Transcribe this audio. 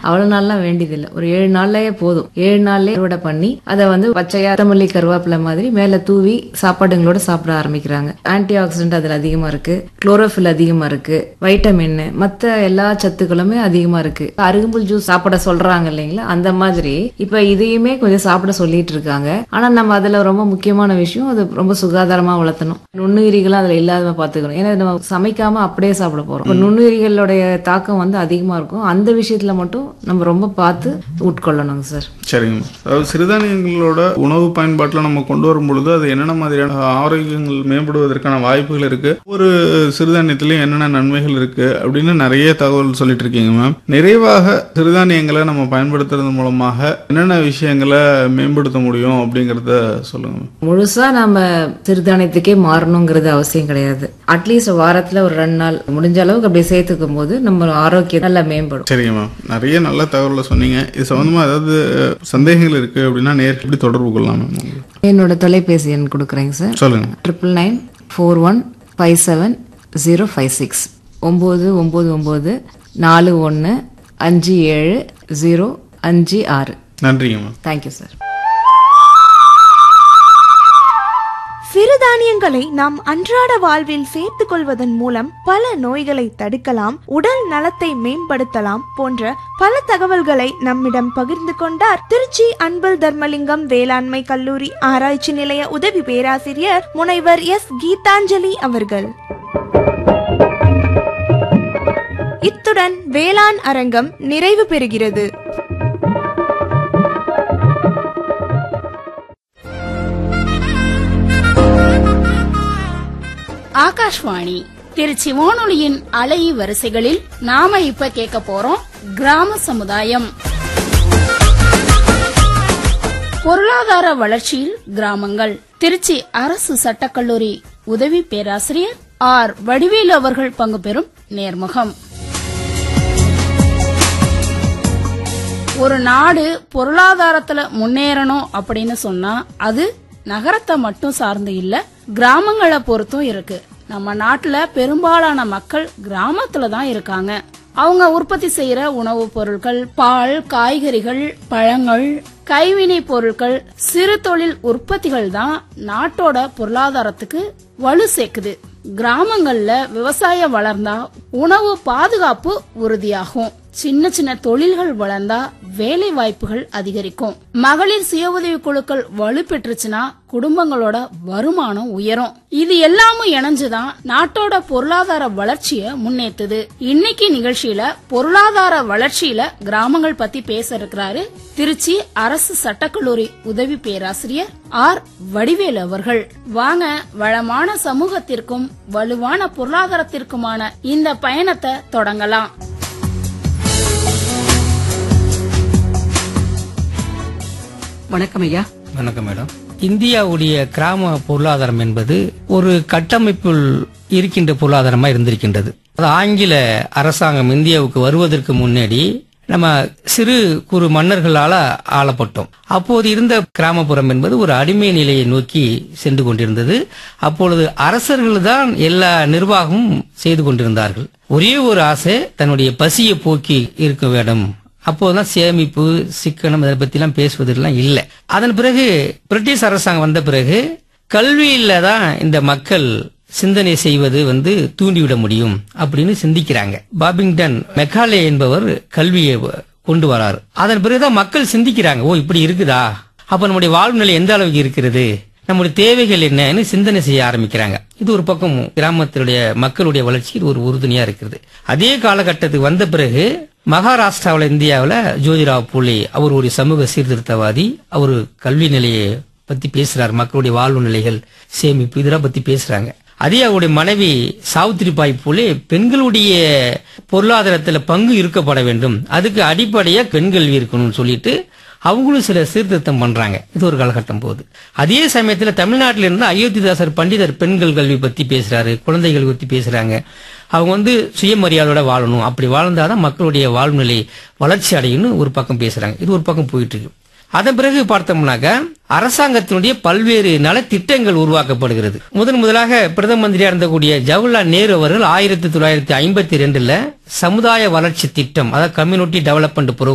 அவ்வளவு நாள்லாம் வேண்டியதில்லை ஒரு ஏழு நாள்லயே போதும் ஏழு நாள்லயே அறுவடை பண்ணி அதை வந்து பச்சையா கொத்தமல்லி கருவேப்பிலை மாதிரி மேல தூவி சாப்பாடுங்களோட சாப்பிட ஆரம்பிக்கிறாங்க ஆன்டி ஆக்சிடென்ட் அதுல அதிகமா இருக்கு குளோரோஃபில் அதிகமா இருக்கு வைட்டமின் மத்த எல்லா சத்துக்களுமே அதிகமா இருக்கு அருகம்புல் ஜூஸ் சாப்பிட சொல்றாங்க இல்லைங்களா அந்த மாதிரி இப்ப இதையுமே கொஞ்சம் சாப்பிட சொல்லிட்டு இருக்காங்க ஆனா நம்ம அதுல ரொம்ப முக்கியமான விஷயம் அது ரொம்ப சுகாதாரமா வளர்த்தணும் நுண்ணுயிரிகளும் அதுல இல்லாத பாத்துக்கணும் ஏன்னா நம்ம சமைக்காம அப்படியே சாப்பிட போறோம் இப்ப நுண்ணுயிரிகளுடைய தாக்கம் வந்து அதிகமா இருக்கும் அந்த விஷயத்துல மட்டும் நம்ம ரொம்ப பார்த்து உட்கொள்ளணுங்க சார் சரிங்க அதாவது சிறுதானியங்களோட உணவு பயன்பாட்டில் நம்ம கொண்டு வரும் பொழுது அது என்னென்ன மாதிரியான ஆரோக்கியங்கள் மேம்படுவதற்கான வாய்ப்புகள் இருக்கு ஒரு சிறுதானியத்திலையும் என்னென்ன நன்மைகள் இருக்கு அப்படின்னு நிறைய தகவல் சொல்லிட்டு இருக்கீங்க மேம் நிறைவாக சிறுதானியங்களை நம்ம பயன்படுத்துறது மூலமாக என்னென்ன விஷயங்களை மேம்படுத்த முடியும் அப்படிங்கிறத சொல்லுங்க மேம் முழுசா நாம சிறுதானியத்துக்கே மாறணுங்கிறது அவசியம் கிடையாது அட்லீஸ்ட் வாரத்துல ஒரு ரெண்டு நாள் முடிஞ்ச அளவுக்கு அப்படி சேர்த்துக்கும் போது நம்ம ஆரோக்கியம் நல்லா மேம்படும் சரிங்க மேம் நிறைய நல்ல தகவலை சொன்னீங்க இது சம்பந்தமா ஏதாவது சந்தேகங்கள் இருக்கு அப்படின்னா நேருக்கு எப்படி தொடர்பு கொள்ளலாம் மேம் உங்களுக்கு என்னோட தொலைபேசி எண் கொடுக்குறேங்க சார் சொல்லுங்க triple nine four one five seven zero five six ஒம்பது ஒம்பது ஒம்பது நாலு ஒன்று அஞ்சு ஏழு ஜீரோ அஞ்சு ஆறு நன்றிங்க மேம் தேங்க்யூ சார் சிறுதானியங்களை நாம் அன்றாட வாழ்வில் சேர்த்துக் கொள்வதன் மூலம் பல நோய்களை தடுக்கலாம் உடல் நலத்தை மேம்படுத்தலாம் போன்ற பல தகவல்களை நம்மிடம் பகிர்ந்து கொண்டார் திருச்சி அன்பல் தர்மலிங்கம் வேளாண்மை கல்லூரி ஆராய்ச்சி நிலைய உதவி பேராசிரியர் முனைவர் எஸ் கீதாஞ்சலி அவர்கள் இத்துடன் வேளாண் அரங்கம் நிறைவு பெறுகிறது ஆகாஷ்வாணி திருச்சி வானொலியின் அலை வரிசைகளில் நாம இப்ப கேட்க போறோம் கிராம சமுதாயம் பொருளாதார வளர்ச்சியில் கிராமங்கள் திருச்சி அரசு சட்டக்கல்லூரி உதவி பேராசிரியர் ஆர் வடிவேலு அவர்கள் பங்கு பெறும் நேர்முகம் ஒரு நாடு பொருளாதாரத்துல முன்னேறணும் அப்படின்னு சொன்னா அது நகரத்தை மட்டும் சார்ந்து இல்ல கிராமங்களை பொறுத்தும் இருக்கு நம்ம நாட்டுல பெரும்பாலான மக்கள் கிராமத்துல தான் இருக்காங்க அவங்க உற்பத்தி செய்யற உணவுப் பொருட்கள் பால் காய்கறிகள் பழங்கள் கைவினை பொருட்கள் சிறு தொழில் உற்பத்திகள் தான் நாட்டோட பொருளாதாரத்துக்கு வலு சேர்க்குது கிராமங்கள்ல விவசாயம் வளர்ந்தா உணவு பாதுகாப்பு உறுதியாகும் சின்ன சின்ன தொழில்கள் வளர்ந்தா வேலை வாய்ப்புகள் அதிகரிக்கும் மகளிர் சுய உதவி குழுக்கள் வலுப்பெற்றுச்சுன்னா குடும்பங்களோட வருமானம் உயரும் இது எல்லாமும் இணைஞ்சுதான் நாட்டோட பொருளாதார வளர்ச்சிய முன்னேத்துது இன்னைக்கு நிகழ்ச்சியில பொருளாதார வளர்ச்சியில கிராமங்கள் பத்தி பேச இருக்கிறாரு திருச்சி அரசு சட்டக்கல்லூரி உதவி பேராசிரியர் ஆர் வடிவேலு அவர்கள் வாங்க வளமான சமூகத்திற்கும் வலுவான பொருளாதாரத்திற்குமான இந்த பயணத்தை தொடங்கலாம் வணக்கம் ஐயா வணக்கம் மேடம் இந்தியாவுடைய கிராம பொருளாதாரம் என்பது ஒரு கட்டமைப்பில் இருக்கின்ற பொருளாதாரமா இருந்திருக்கின்றது அது ஆங்கில அரசாங்கம் இந்தியாவுக்கு வருவதற்கு முன்னாடி நம்ம சிறு குறு மன்னர்களால ஆளப்பட்டோம் அப்போது இருந்த கிராமப்புறம் என்பது ஒரு அடிமை நிலையை நோக்கி சென்று கொண்டிருந்தது அப்பொழுது அரசர்கள் தான் எல்லா நிர்வாகமும் செய்து கொண்டிருந்தார்கள் ஒரே ஒரு ஆசை தன்னுடைய பசியை போக்கி இருக்க வேண்டும் அப்போதான் சேமிப்பு சிக்கனம் இதை பத்திலாம் பேசுவதெல்லாம் இல்லை அதன் பிறகு பிரிட்டிஷ் அரசாங்கம் வந்த பிறகு கல்வியில தான் இந்த மக்கள் சிந்தனை செய்வது வந்து தூண்டிவிட முடியும் அப்படின்னு சிந்திக்கிறாங்க பாபிங்டன் மெக்காலே என்பவர் கல்வியை கொண்டு வராரு அதன் பிறகுதான் மக்கள் சிந்திக்கிறாங்க ஓ இப்படி இருக்குதா அப்ப நம்முடைய வாழ்வு நிலை எந்த அளவுக்கு இருக்கிறது நம்முடைய தேவைகள் என்னன்னு சிந்தனை செய்ய ஆரம்பிக்கிறாங்க இது ஒரு பக்கம் கிராமத்தினுடைய மக்களுடைய வளர்ச்சிக்கு இது ஒரு உறுதுணையா இருக்கிறது அதே காலகட்டத்துக்கு வந்த பிறகு மகாராஷ்டிராவில் இந்தியாவில் ஜோதிராவ் பூலே அவர் ஒரு சமூக சீர்திருத்தவாதி அவர் கல்வி நிலையை பத்தி பேசுறார் மக்களுடைய வாழ்வு நிலைகள் சேமிப்பு இதெல்லாம் பத்தி பேசுறாங்க அதே அவருடைய மனைவி சாவித்திரிபாய் பூலே பெண்களுடைய பொருளாதாரத்துல பங்கு இருக்கப்பட வேண்டும் அதுக்கு அடிப்படையா பெண் கல்வி இருக்கணும்னு சொல்லிட்டு அவங்களும் சில சீர்திருத்தம் பண்றாங்க இது ஒரு காலகட்டம் போகுது அதே சமயத்துல தமிழ்நாட்டில இருந்து அயோத்திதாசர் பண்டிதர் பெண்கள் கல்வி பத்தி பேசுறாரு குழந்தைகள் பத்தி பேசுறாங்க அவங்க வந்து சுயமரியாதையோட வாழணும் அப்படி வாழ்ந்தாதான் மக்களுடைய வாழ்நிலை வளர்ச்சி அடையும்னு ஒரு பக்கம் பேசுறாங்க இது ஒரு பக்கம் போயிட்டு இருக்கு அதன் பிறகு பார்த்தோம்னாக்க அரசாங்கத்தினுடைய பல்வேறு நலத்திட்டங்கள் உருவாக்கப்படுகிறது முதன் முதலாக பிரதம மந்திரியா இருந்தக்கூடிய ஜவஹர்லால் நேரு அவர்கள் ஆயிரத்தி தொள்ளாயிரத்தி ஐம்பத்தி ரெண்டுல சமுதாய வளர்ச்சி திட்டம் அதாவது கம்யூனிட்டி டெவலப்மெண்ட்